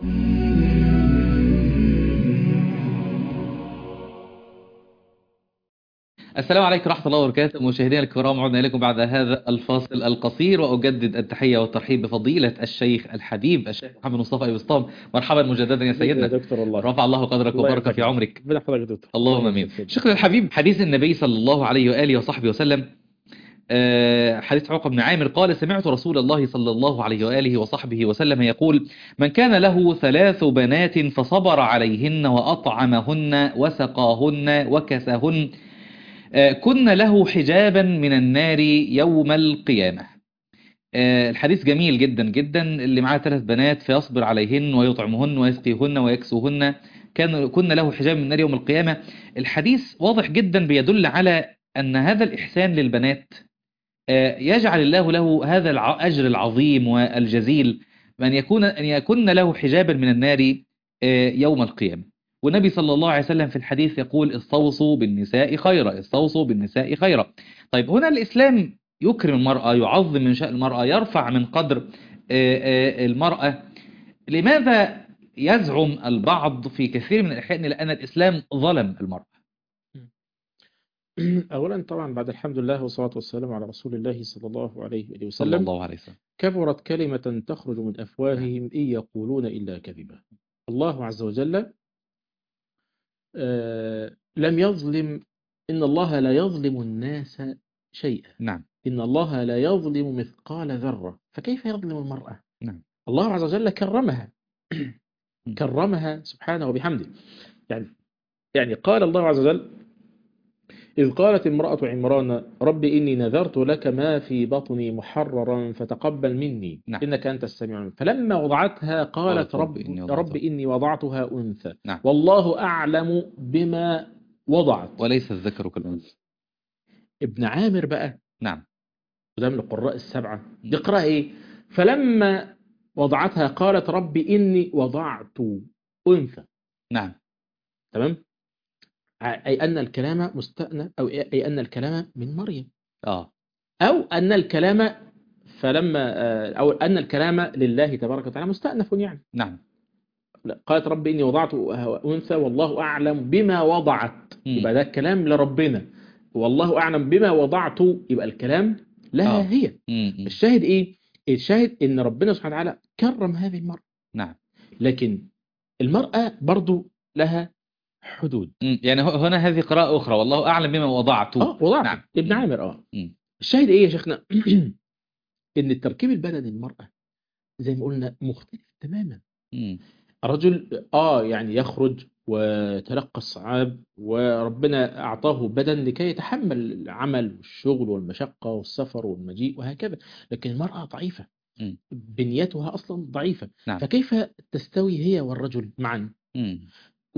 السلام عليكم ورحمة الله وبركاته مشاهدينا الكرام عدنا إليكم بعد هذا الفاصل القصير وأجدد التحية والترحيب بفضيلة الشيخ الحبيب الشيخ محمد مصطفى أبي بسطام مرحبا مجددا يا يا سيدنا دكتور الله رفع الله قدرك الله وبارك يرفعك. في عمرك ربنا يحفظك يا دكتور اللهم امين يسلمك. شيخنا الحبيب حديث النبي صلى الله عليه واله وصحبه وسلم آه، حديث عقبة بن عامر قال سمعت رسول الله صلى الله عليه واله وصحبه وسلم يقول من كان له ثلاث بنات فصبر عليهن واطعمهن وسقاهن وكسهن آه، كن له حجابا من النار يوم القيامة آه، الحديث جميل جدا جدا اللي معاه ثلاث بنات فيصبر عليهن ويطعمهن ويسقيهن ويكسوهن كان كن له حجاب من النار يوم القيامة الحديث واضح جدا بيدل على أن هذا الإحسان للبنات آه، يجعل الله له هذا الأجر العظيم والجزيل أن يكون أن يكون له حجابا من النار آه، يوم القيامة والنبي صلى الله عليه وسلم في الحديث يقول استوصوا بالنساء خيرا استوصوا بالنساء خيرا طيب هنا الإسلام يكرم المرأة يعظم من شأن المرأة يرفع من قدر آه، آه، المرأة لماذا يزعم البعض في كثير من الأحيان لأن الإسلام ظلم المرأة أولا طبعا بعد الحمد لله والصلاة والسلام على رسول الله صلى الله عليه وآله صلى وسلم الله عليه وسلم كبرت كلمة تخرج من أفواههم إن يقولون إلا كذبا الله عز وجل آه، لم يظلم إن الله لا يظلم الناس شيئا نعم إن الله لا يظلم مثقال ذرة فكيف يظلم المرأة نعم. الله عز وجل كرمها كرمها سبحانه وبحمده يعني يعني قال الله عز وجل إذ قالت امرأة عمران رب إني نذرت لك ما في بطني محررا فتقبل مني نعم. إنك أنت السميع العليم فلما وضعتها قالت قالت رب, رب إني رب وضعتها. إني وضعتها أنثى نعم. والله أعلم بما وضعت وليس الذكر كالأنثى ابن عامر بقى نعم وده من القراء السبعة يقرأ إيه فلما وضعتها قالت رب إني وضعت أنثى نعم تمام ع- أي أن الكلام مستأنف أو أي أن الكلام من مريم آه أو أن الكلام فلما آه، أو أن الكلام لله تبارك وتعالى مستأنف يعني نعم لا، قالت رب إني وضعت أنثى والله أعلم بما وضعت مم. يبقى ده الكلام لربنا والله أعلم بما وضعت يبقى الكلام لها آه. هي مم. مم. الشاهد ايه الشاهد ان ربنا سبحانه وتعالى كرم هذه المرأة نعم لكن المرأة برضو لها حدود مم. يعني هو- هنا هذه قراءة أخرى والله أعلم بما وضعت اه وضعت نعم. ابن مم. عامر اه مم. الشاهد ايه يا شيخنا ان التركيب البدني للمرأة زي ما قلنا مختلف تماما مم. الرجل اه يعني يخرج وتلقى الصعاب وربنا اعطاه بدن لكي يتحمل العمل والشغل والمشقة والسفر والمجيء وهكذا لكن المرأة ضعيفة مم. بنيتها اصلا ضعيفة نعم. فكيف تستوي هي والرجل معا مم.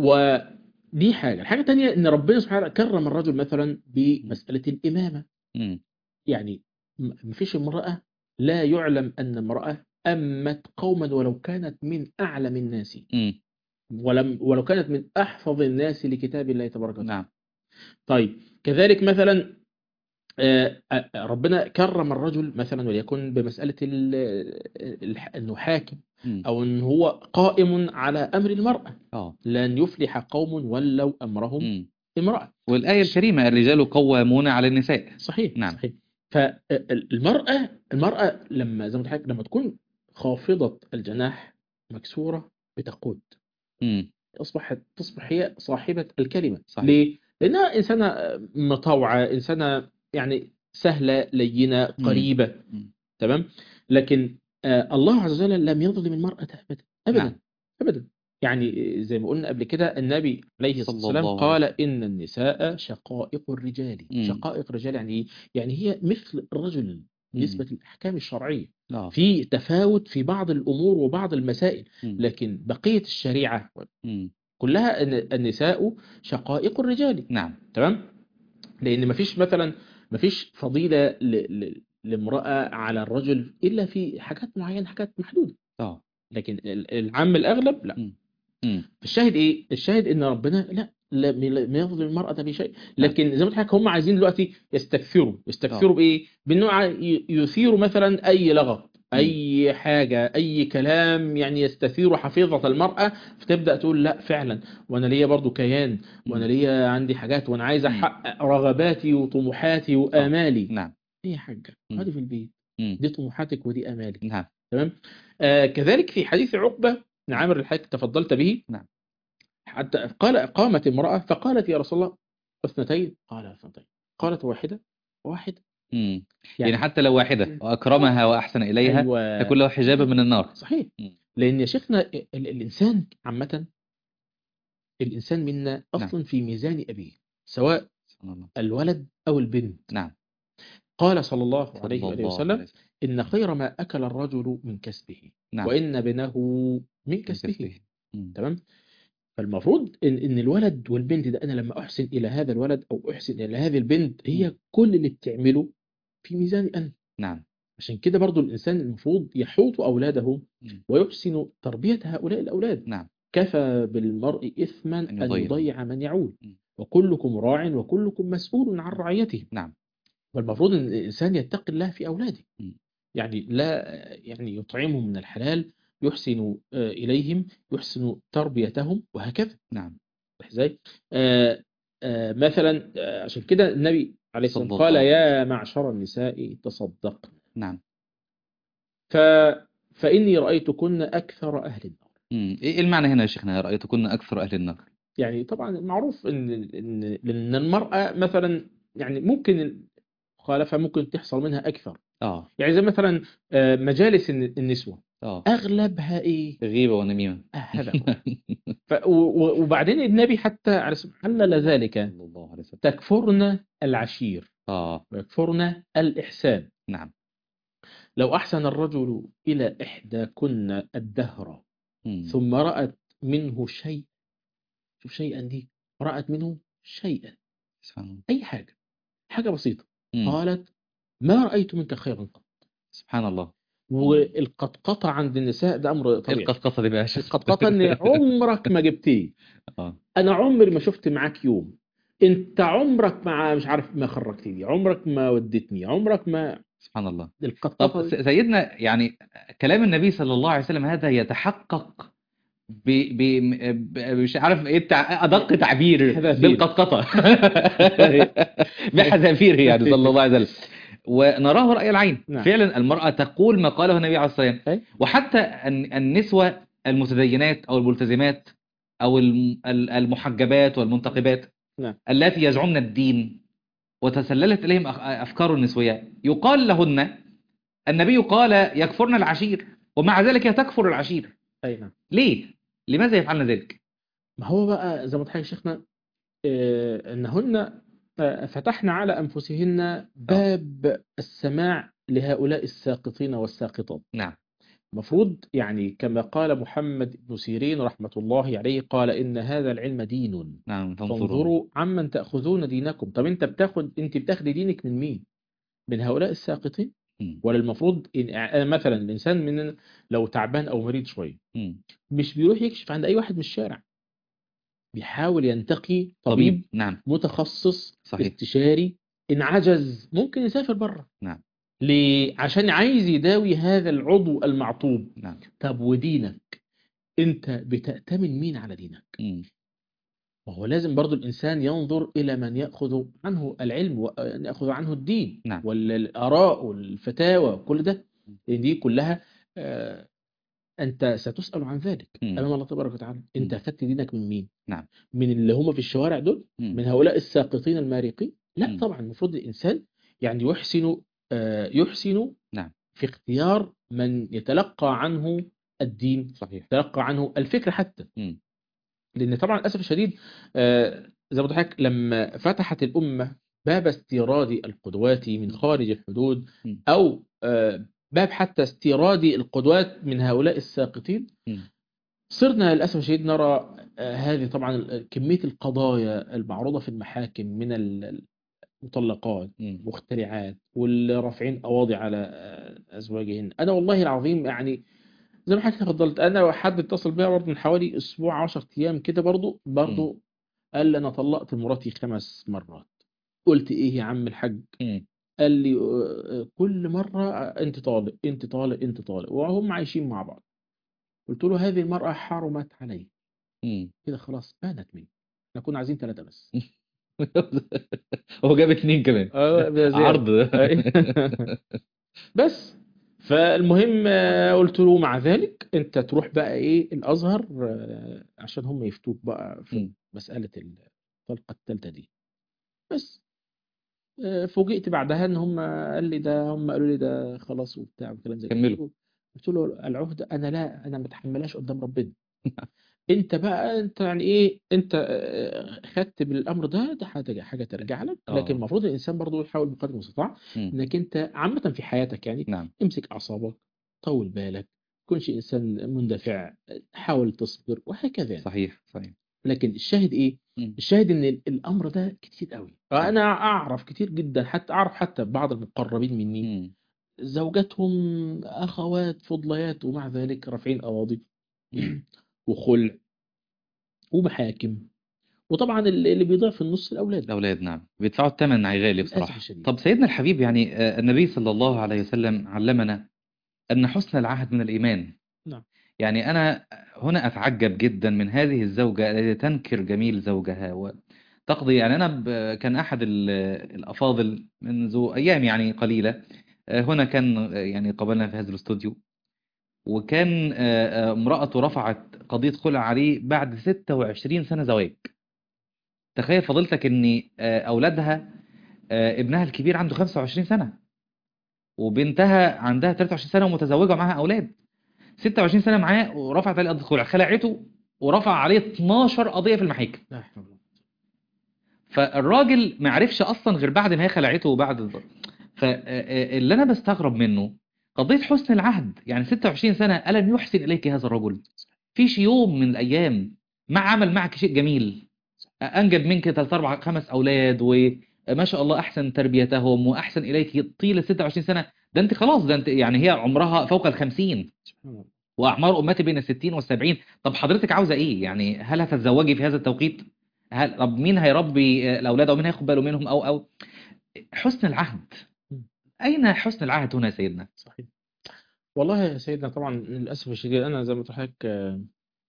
ودي حاجة الحاجة الثانية ان ربنا سبحانه وتعالى كرم الرجل مثلا بمسألة الإمامة مم. يعني م- مفيش امرأة لا يعلم أن امرأة أمت قوما ولو كانت من أعلم الناس مم. ولم ولو كانت من أحفظ الناس لكتاب الله تبارك وتعالى نعم طيب كذلك مثلا آه، آه، ربنا كرم الرجل مثلا وليكن بمسألة ال- ال- أنه حاكم مم. أو أنه هو قائم على أمر المرأة آه لن يفلح قوم ولوا أمرهم مم. امرأة والآية الكريمة الرجال قوامون على النساء صحيح نعم. صحيح فالمرأة المرأة لما زي ما قلت لحضرتك لما تكون خافضة الجناح مكسورة بتقود مم. أصبحت تصبح هي صاحبة الكلمة صحيح. ليه؟ لأنها إنسانة مطوعة إنسانة يعني سهلة لينة مم. قريبة مم. تمام لكن آه الله عز وجل لم يظلم المرأة أبدا أبدا نعم. أبدا يعني زي ما قلنا قبل كده النبي عليه الصلاة صلى والسلام الله قال إن النساء شقائق الرجال مم. شقائق الرجال يعني إيه؟ يعني هي مثل الرجل بالنسبة للأحكام الشرعية آه في تفاوت في بعض الأمور وبعض المسائل مم. لكن بقية الشريعة مم. كلها إن النساء شقائق الرجال نعم تمام لأن مفيش مثلا مفيش فضيلة ل... ل... لامرأة على الرجل إلا في حاجات معينة حاجات محدودة آه لكن ال- العام الأغلب لا مم. مم. الشاهد إيه الشاهد إن ربنا لا لا ما يظلم المرأة بشيء لكن زي ما قلت لك هم عايزين دلوقتي يستكثروا يستكثروا بإيه بأنه ع- ي- يثيروا مثلا أي لغط اي حاجه اي كلام يعني يستثير حفيظه المراه فتبدا تقول لا فعلا وانا ليا برضو كيان وانا ليا عندي حاجات وانا عايز مم. احقق رغباتي وطموحاتي وامالي نعم ايه يا حاجه مم. اقعدي في البيت مم. دي طموحاتك ودي امالك نعم تمام آه كذلك في حديث عقبه بن عامر اللي حضرتك تفضلت به نعم. حتى قال قامت امراه فقالت يا رسول الله اثنتين قال اثنتين قالت واحده واحده مم. يعني حتى لو واحدة وأكرمها وأحسن إليها أيوة. تكون له حجابا من النار صحيح مم. لان يا شيخنا ال- الانسان عامه الانسان منا اصلا في ميزان ابيه سواء سبحان الله الولد او البنت نعم قال صلى الله عليه صلى وآله الله عليه وسلم ان خير ما اكل الرجل من كسبه نعم وان ابنه من من كسبه كسبه. مم. تمام فالمفروض ان ان الولد والبنت ده انا لما احسن الى هذا الولد او احسن الى هذه البنت هي كل اللي بتعمله في ميزاني انا نعم عشان كده برضو الانسان المفروض يحوط اولاده مم. ويحسن تربيه هؤلاء الاولاد نعم كفى بالمرء إثما أن أن يضيع. يضيع من يعول م. وكلكم راع وكلكم مسؤول عن رعيته نعم والمفروض أن الإنسان يتقي الله في أولاده م. يعني لا يعني يطعمهم من الحلال يحسن آه، إليهم يحسن تربيتهم وهكذا نعم صح ازاي آه، آه، مثلا آه، عشان كده النبي عليه الصلاة صلى والسلام قال الله يا معشر النساء تصدقن نعم ف فإني رأيتكن أكثر أهل النار مم. إيه المعنى هنا يا شيخنا رأيتكن أكثر أهل النار يعني طبعا معروف ان ان لان المراه مثلا يعني ممكن المخالفه ممكن تحصل منها اكثر آه يعني زي مثلا آه، مجالس الن- النسوه آه اغلبها ايه غيبة ونميمة آه، هذا هو. ف- و- و- وبعدين النبي حتى عليه الصلاة والسلام حلل ذلك صلى الله عليه وسلم تكفرن العشير آه ويكفرن الإحسان نعم لو أحسن الرجل إلى إحداكن الدهر مم. ثم رأت منه شيء شوف شيئا دي رأت منه شيئا سبحان الله أي حاجة حاجة بسيطة مم. قالت ما رأيت منك خيرا قط سبحان الله والقطقطة عند النساء ده أمر إيه طبيعي القصقصة دي بقى يا شيخ القطقطة إن عمرك ما جبتيه آه أنا عمري ما شفت معاك يوم أنت عمرك ما مش عارف ما خرجتني عمرك ما ودتني عمرك ما سبحان الله طب القطقطة س- سيدنا يعني كلام النبي صلى الله عليه وسلم هذا يتحقق ب... ب... ب... مش عارف ايه التع... ادق تعبير حذافير. بالقطقطه بحذافيره يعني صلى الله عليه وسلم ونراه راي العين نعم. فعلا المراه تقول ما قاله النبي عليه الصلاه والسلام أي. وحتى الن- النسوه المتدينات او الملتزمات او الم- ال- المحجبات والمنتقبات نعم. التي يزعمن الدين وتسللت اليهم أخ- افكار النسويه يقال لهن النبي قال يكفرن العشير ومع ذلك تكفر العشير أي نعم ليه لماذا يفعلن ذلك ما هو بقى زي ما تحكي شيخنا آه، أنهن آه، فتحنا على أنفسهن باب السماع لهؤلاء الساقطين والساقطات نعم مفروض يعني كما قال محمد بن سيرين رحمة الله عليه قال إن هذا العلم دين نعم فانظروا فانظروا عمن تأخذون دينكم طب أنت بتاخد أنت بتاخدي دينك من مين من هؤلاء الساقطين مم. ولا المفروض إن أنا مثلا الإنسان من لو تعبان أو مريض شوية مم. مش بيروح يكشف عند أي واحد من الشارع بيحاول ينتقي طبيب, طبيب نعم متخصص صحيح. استشاري إن عجز ممكن يسافر بره نعم. ليه؟ عشان عايز يداوي هذا العضو المعطوب نعم طب ودينك انت بتأتمن مين على دينك مم. وهو لازم برضو الإنسان ينظر إلى من يأخذ عنه العلم وأن يأخذ عنه الدين نعم. والآراء والفتاوى كل ده لأن دي كلها آه، أنت ستسأل عن ذلك مم. أمام الله تبارك وتعالى أنت مم. أخذت دينك من مين نعم. من اللي هم في الشوارع دول مم. من هؤلاء الساقطين المارقين لا مم. طبعا المفروض الإنسان يعني يحسن آه، يحسن نعم. في اختيار من يتلقى عنه الدين صحيح يتلقى عنه الفكر حتى مم. لأن طبعا للأسف الشديد آه، زي ما قلت لحضرتك لما فتحت الأمة باب استيراد القدوات من خارج الحدود مم. أو آه، باب حتى استيراد القدوات من هؤلاء الساقطين مم. صرنا للأسف الشديد نرى آه، هذه طبعا ال- كمية القضايا المعروضة في المحاكم من ال- المطلقات مم. مخترعات واللي رافعين قواضي على آه، أزواجهن أنا والله العظيم يعني زي ما حضرتك تفضلت أنا حد اتصل بيا برضه من حوالي أسبوع 10 أيام كده برضه برضه قال لي أنا طلقت مراتي خمس مرات قلت إيه يا عم الحاج مم. قال لي آه، كل مرة انت طالق انت طالق انت طالق وهم عايشين مع بعض قلت له هذه المرأة حرمت علي مم. كده خلاص بانت مني احنا كنا عايزين ثلاثة بس هو جاب اتنين كمان اه بزيادة. عرض بس فالمهم آه، قلت له مع ذلك انت تروح بقى ايه الازهر آه، عشان هم يفتوك بقى في مم. مسألة الطلقة الثالثة دي بس آه، فوجئت بعدها ان هم قال لي ده هم قالوا لي ده خلاص وبتاع وكلام زي كده كملوا. قلت له العهدة انا لا انا ما اتحملهاش قدام ربنا انت بقى انت يعني ايه انت آه، خدت بالامر ده ده حاجه حاجه ترجع لك آه. لكن المفروض الانسان برضه يحاول بقدر المستطاع مم. انك انت عامه في حياتك يعني نعم امسك اعصابك طول بالك تكونش انسان مندفع حاول تصبر وهكذا يعني. صحيح صحيح لكن الشاهد ايه مم. الشاهد ان ال- الامر ده كتير قوي انا اعرف كتير جدا حتى اعرف حتى بعض المقربين مني مم. زوجاتهم اخوات فضليات ومع ذلك رافعين قواضي مم. وخلع ومحاكم وطبعا اللي اللي بيضيع في النص الاولاد الأولاد نعم بيدفعوا الثمن غالي للاسف بصراحة الشديد طب سيدنا الحبيب يعني آه، النبي صلى الله عليه وسلم علمنا أن حسن العهد من الإيمان نعم. يعني أنا هنا أتعجب جدا من هذه الزوجة التي تنكر جميل زوجها وتقضي يعني أنا ب- كان أحد ال- الأفاضل منذ أيام يعني قليلة آه، هنا كان آه، يعني قابلنا في هذا الاستوديو وكان آه، آه، امرأته رفعت قضية خلع عليه بعد 26 سنة زواج تخيل فضيلتك ان آه، اولادها آه، ابنها الكبير عنده 25 سنة وبنتها عندها 23 سنة ومتزوجة ومعاها اولاد 26 سنة معاه ورفعت عليه قضية خلع خلعته ورفع عليه 12 قضية في المحاكم لا حول ولا قوة. فالراجل ما عرفش اصلا غير بعد ما هي خلعته وبعد الض- فاللي انا بستغرب منه قضية حسن العهد يعني 26 سنة ألم يحسن إليك هذا الرجل فيش يوم من الأيام ما عمل معك شيء جميل أنجب منك ثلاث أربع خمس أولاد وما شاء الله أحسن تربيتهم وأحسن إليك طيلة 26 سنة ده أنت خلاص ده أنت يعني هي عمرها فوق الخمسين سبحان الله وأعمار أمتي بين الستين والسبعين طب حضرتك عاوزة إيه يعني هل هتتزوجي في هذا التوقيت هل طب مين هيربي آه، الأولاد أو مين هياخد باله منهم أو أو حسن العهد أين حسن العهد هنا يا سيدنا صحيح والله يا سيدنا طبعا للأسف الشديد أنا زي ما قلت لحضرتك آه،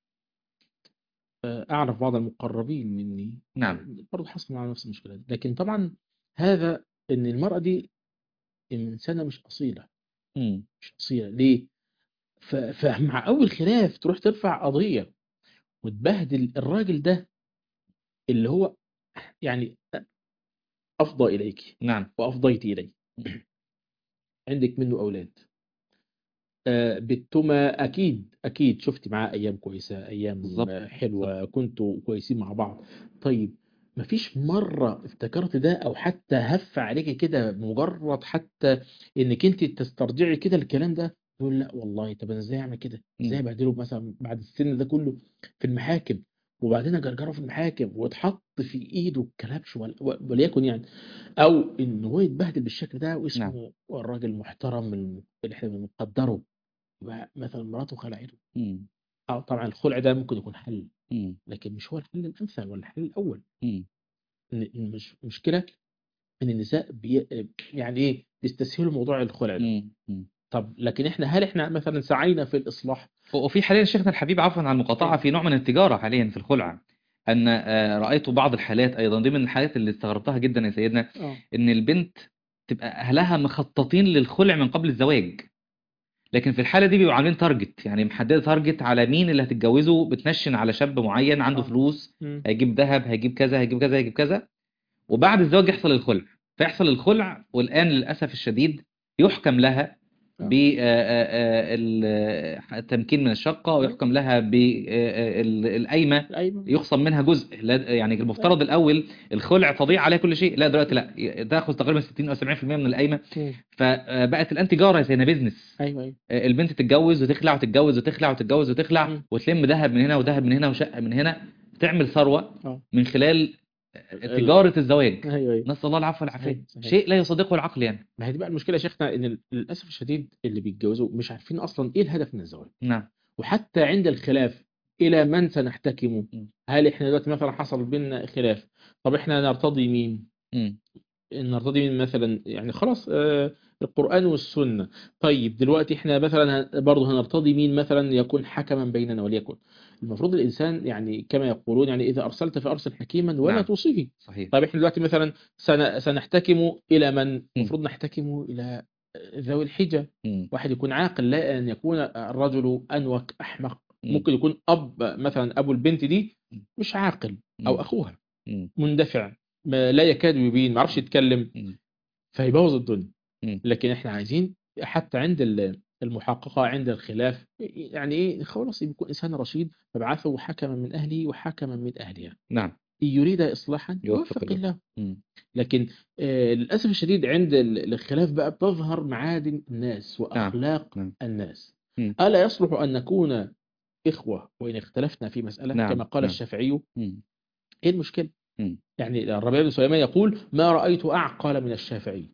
آه، أعرف بعض المقربين مني نعم برضه حصل معاه نفس المشكلة دي لكن طبعا هذا إن المرأة دي إنسانة مش أصيلة مم. مش أصيلة ليه؟ ف- فمع أول خلاف تروح ترفع قضية وتبهدل الراجل ده اللي هو يعني أفضى إليك نعم وأفضيت إليه عندك منه أولاد آه، بنتما أكيد أكيد شفت معاه أيام كويسة أيام بالظبط، آه، حلوة كنتوا كويسين مع بعض طيب مفيش مرة افتكرت ده أو حتى هف عليك كده مجرد حتى إنك أنت تسترجعي كده الكلام ده تقول لا والله طب أنا إزاي أعمل كده؟ إزاي مم. أبهدله مثلا بعد السن ده كله في المحاكم وبعدين أجرجره في المحاكم واتحط في إيده كلبش ول- وليكن يعني او ان هو يتبهدل بالشكل ده واسمه الراجل محترم من اللي احنا بنقدره يبقى مثلا مراته خلعته مم. اه طبعا الخلع ده ممكن يكون حل مم. لكن مش هو الحل الامثل ولا الحل الاول مم. إن- إن مش مشكله ان النساء بي يعني ايه بيستسهلوا موضوع الخلع ده مم. مم. طب لكن احنا هل احنا مثلا سعينا في الاصلاح وفي حاليا شيخنا الحبيب عفوا عن المقاطعة في نوع من التجارة حاليا في الخلع أن آه، رأيت بعض الحالات أيضا ضمن الحالات اللي استغربتها جدا يا سيدنا اه إن البنت تبقى أهلها مخططين للخلع من قبل الزواج لكن في الحالة دي بيبقوا عاملين تارجت يعني محددة تارجت على مين اللي هتتجوزه بتنشن على شاب معين عنده آه. فلوس مم. هيجيب ذهب هيجيب كذا هيجيب كذا هيجيب كذا وبعد الزواج يحصل الخلع فيحصل الخلع والآن للأسف الشديد يحكم لها آه. بالتمكين من الشقة ويحكم لها بالقايمة الايمن يخصم منها جزء لا يعني المفترض الأول الخلع تضيع عليه كل شيء لا دلوقتي لا تاخذ تقريبا 60 أو 70% من القايمة مم. فبقت الآن تجارة زي بيزنس ايوه ايوه البنت تتجوز وتخلع وتتجوز وتخلع وتتجوز وتخلع مم. وتلم ذهب من هنا وذهب من هنا وشقة من هنا تعمل ثروة اه من خلال تجارة الزواج ايوه ايوه نسأل الله العفو والعافية صحيح، صحيح. شيء لا يصدقه العقل يعني ما هي دي بقى المشكله يا شيخنا ان ال- للاسف الشديد اللي بيتجوزوا مش عارفين اصلا ايه الهدف من الزواج نعم وحتى عند الخلاف الى من سنحتكم م. هل احنا دلوقتي مثلا حصل بيننا خلاف طب احنا نرتضي مين مم. نرتضي من مثلا يعني خلاص آه، القرآن والسنة طيب دلوقتي احنا مثلا ه- برضه هنرتضي مين مثلا يكون حكما بيننا وليكن المفروض الإنسان يعني كما يقولون يعني إذا أرسلت فأرسل حكيما ولا نعم. توصيه صحيح طيب احنا دلوقتي مثلا سن- سنحتكم إلى من المفروض نحتكم إلى ذوي الحجة مم. واحد يكون عاقل لا أن يكون الرجل أنوك أحمق مم. ممكن يكون أب مثلا أبو البنت دي مش عاقل أو مم. أخوها مم. مندفع ما لا يكاد يبين ما عرفش يتكلم مم. فيبوظ الدنيا مم. لكن احنا عايزين حتى عند ال- المحققة عند الخلاف يعني ايه خلاص يكون انسان رشيد فابعثه حكما من اهله وحكما من اهلها نعم ان يريد اصلاحا يوفق يوفق الله. الله مم. لكن آه للاسف الشديد عند ال- الخلاف بقى بتظهر معادن الناس واخلاق نعم. الناس مم. الا يصلح ان نكون اخوه وان اختلفنا في مساله نعم. كما قال نعم. الشافعي مم. ايه المشكله مم. يعني الربيع بن سليمان يقول ما رأيت أعقل من الشافعي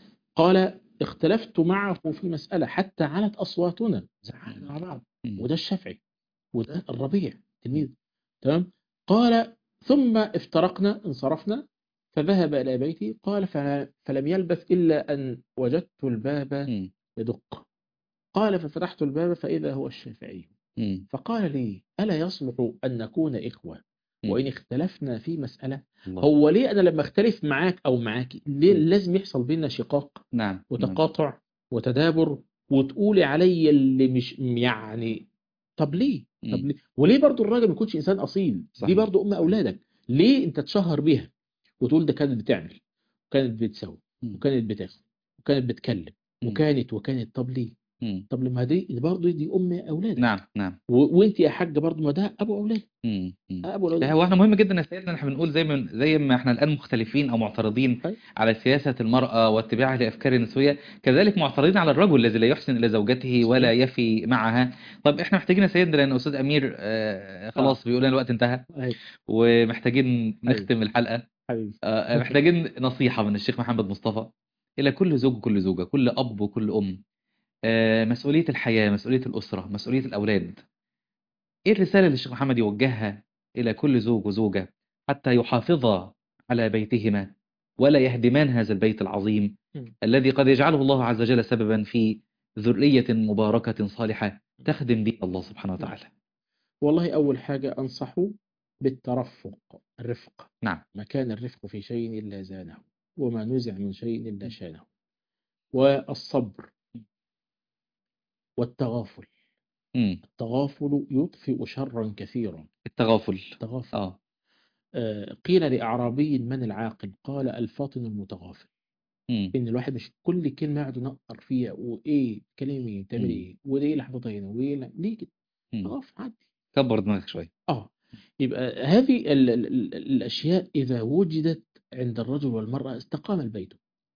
قال اختلفت معه في مسألة حتى علت أصواتنا زعلنا مع بعض مم. وده الشافعي وده الربيع تلميذ تمام قال ثم افترقنا انصرفنا فذهب إلى بيتي قال فل- فلم يلبث إلا أن وجدت الباب مم. يدق قال ففتحت الباب فإذا هو الشافعي مم. فقال لي ألا يصلح أن نكون إخوة مم. وإن اختلفنا في مسألة الله. هو ليه انا لما اختلف معاك او معاك ليه مم. لازم يحصل بينا شقاق نعم نعم. وتقاطع وتدابر وتقولي عليا اللي مش يعني طب ليه مم. طب ليه وليه برضو الراجل ما يكونش انسان اصيل صحيح. دي برضو ام اولادك ليه انت تشهر بيها وتقول ده كانت بتعمل وكانت بتسوي مم. وكانت بتاخد وكانت بتكلم مم. وكانت وكانت طب ليه مم. طب لما دي برضو دي ام اولادك نعم نعم و... وانت يا حاج برضو ما ده ابو اولادك مم. مم. ابو لا اولادك هو احنا مهم جدا يا سيدنا احنا بنقول زي ما زي ما احنا الان مختلفين او معترضين أي. على سياسة المرأة واتباعها لافكار النسوية كذلك معترضين على الرجل الذي لا يحسن الى زوجته ولا يفي معها طب احنا محتاجين يا سيدنا لان استاذ امير آه خلاص بيقول لنا الوقت انتهى أي. ومحتاجين نختم الحلقة حبيبي آه محتاجين نصيحة من الشيخ محمد مصطفى الى كل زوج وكل زوجة كل اب وكل ام آه مسؤولية الحياة مسؤولية الأسرة مسؤولية الأولاد ايه الرسالة اللي الشيخ محمد يوجهها إلى كل زوج وزوجة حتى يحافظا على بيتهما ولا يهدمان هذا البيت العظيم مم. الذي قد يجعله الله عز وجل سببا في ذرية مباركة صالحة تخدم به الله سبحانه وتعالى والله أول حاجة أنصحه بالترفق الرفق نعم ما كان الرفق في شيء إلا زانه وما نزع من شيء إلا شانه والصبر والتغافل مم. التغافل يطفئ شرا كثيرا التغافل التغافل اه آه، قيل لأعرابي من العاقل قال الفاطن المتغافل مم. إن الواحد مش كل كلمة يقعد ينقر فيها وإيه كلمة تعمل مم. إيه وإيه اللي حاططها هنا وإيه لا- ليه كده مم. تغافل عادي كبر دماغك شوية اه يبقى هذه ال ال ال الأشياء إذا وجدت عند الرجل والمرأة استقام البيت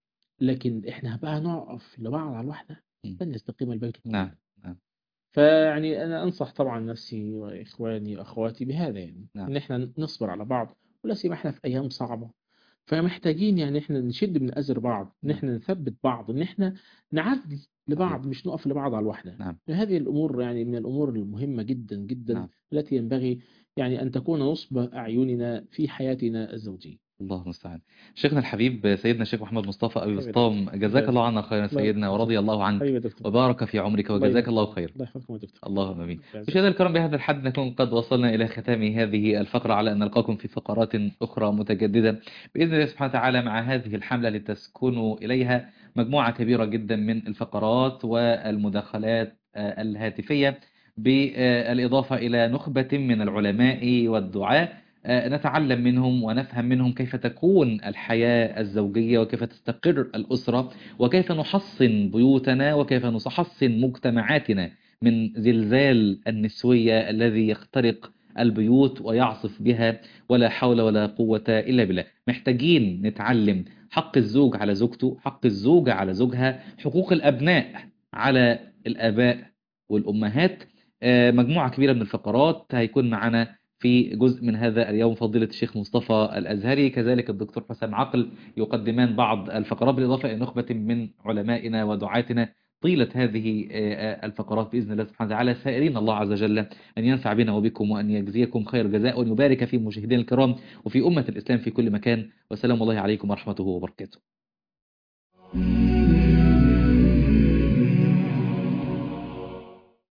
لكن إحنا بقى نقف لبعض على الواحدة مم. لن يستقيم البيت نعم، كله. نعم. فيعني أنا أنصح طبعا نفسي وإخواني وأخواتي بهذا يعني نعم. إن إحنا نصبر على بعض ولا سيما إحنا في أيام صعبة فمحتاجين يعني إحنا نشد من أزر بعض إن نعم. إحنا نثبت بعض إن إحنا نعدي لبعض مش نقف لبعض على الواحدة نعم. هذه الأمور يعني من الأمور المهمة جدا جدا نعم. التي ينبغي يعني أن تكون نصب أعيننا في حياتنا الزوجية الله المستعان شيخنا الحبيب سيدنا الشيخ محمد مصطفى أبي حبيبي بسطام جزاك الله عنا خيرا الله سيدنا ورضي الله عنك أيوة يا دكتور وبارك في عمرك الله وجزاك يبارك. الله خير الله يحفظكم يا دكتور اللهم امين الله مشاهدينا الكرام بهذا الحد نكون قد وصلنا إلى ختام هذه الفقرة على أن نلقاكم في فقرات أخرى متجددة بإذن الله سبحانه وتعالى مع هذه الحملة لتسكنوا إليها مجموعة كبيرة جدا من الفقرات والمداخلات آه، الهاتفية بالإضافة إلى نخبة من العلماء والدعاء آه، نتعلم منهم ونفهم منهم كيف تكون الحياة الزوجية وكيف تستقر الأسرة وكيف نحصن بيوتنا وكيف نحصن مجتمعاتنا من زلزال النسوية الذي يخترق البيوت ويعصف بها ولا حول ولا قوة إلا بالله محتاجين نتعلم حق الزوج على زوجته حق الزوجة على زوجها حقوق الأبناء على الآباء والأمهات آه، مجموعة كبيرة من الفقرات هيكون معنا في جزء من هذا اليوم فضيلة الشيخ مصطفى الأزهري كذلك الدكتور حسام عقل يقدمان بعض الفقرات بالإضافة إلى نخبة من علمائنا ودعاتنا طيلة هذه الفقرات بإذن الله سبحانه وتعالى سائلين الله عز وجل أن ينفع بنا وبكم وأن يجزيكم خير جزاء وأن يبارك في مشاهدينا الكرام وفي أمة الإسلام في كل مكان وسلام الله عليكم ورحمته وبركاته